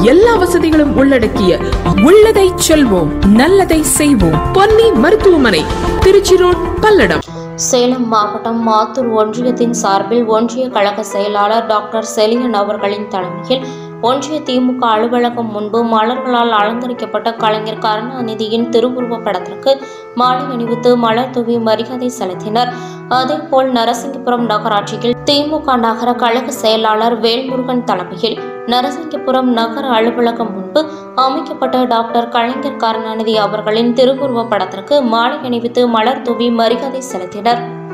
எல்லா வசதிகளும் உள்ளடக்கிய உள்ளதை செல்வோம் நல்லதை செய்வோம் பொன்னி மருத்துவமனை திருச்சி ரோட் பல்லடம் சேலம் மாவட்டம் மாத்தூர் ஒன்றியத்தின் சார்பில் ஒன்றிய கழக செயலாளர் டாக்டர் செலியன் அவர்களின் தலைமையில் ஒன்றிய திமுக அலுவலகம் முன்பு மலர்களால் அலங்கரிக்கப்பட்ட கலைஞர் கருணாநிதியின் திருவுருவப் படத்திற்கு மாலை அணிவித்து மலர் தூவி மரியாதை செலுத்தினர் அதேபோல் நரசிங்கபுரம் நகராட்சியில் திமுக நகர கழக செயலாளர் வேல்முருகன் தலைமையில் நரசிங்கபுரம் நகர அலுவலகம் முன்பு அமைக்கப்பட்ட டாக்டர் கலைஞர் கருணாநிதி அவர்களின் திருவுருவப் படத்திற்கு மாலை அணிவித்து மலர் தூவி மரியாதை செலுத்தினர்